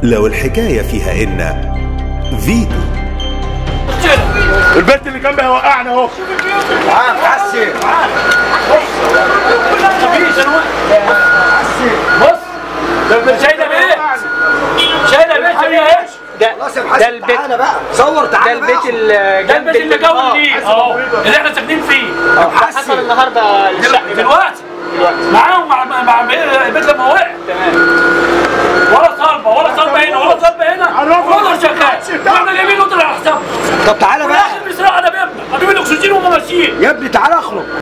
لو الحكاية فيها إن فيتو البنت اللي جنبي هيوقعنا اهو تعال حسن بص ده شايله بيت شايله بيت هي ايه ده خلاص يا ده محسن البيت تعالى بقى صور ده تعالى البيت بقى اللي ده جنب البيت اللي البيت. جوه ليه اهو اللي احنا ساكنين فيه حصل حسن النهارده الشقه دلوقتي معاهم مع مع مع البيت لما وقع ولا طالبه ولا طالبه هنا ولا طالبه هنا عرفوا. ولا شغال واحنا جايبين نقطه على حسابهم طب تعالى في بقى الاخر بيسرقوا على بيبنا حبيب الاكسجين وهم ماشيين يا ابني تعالى اخرج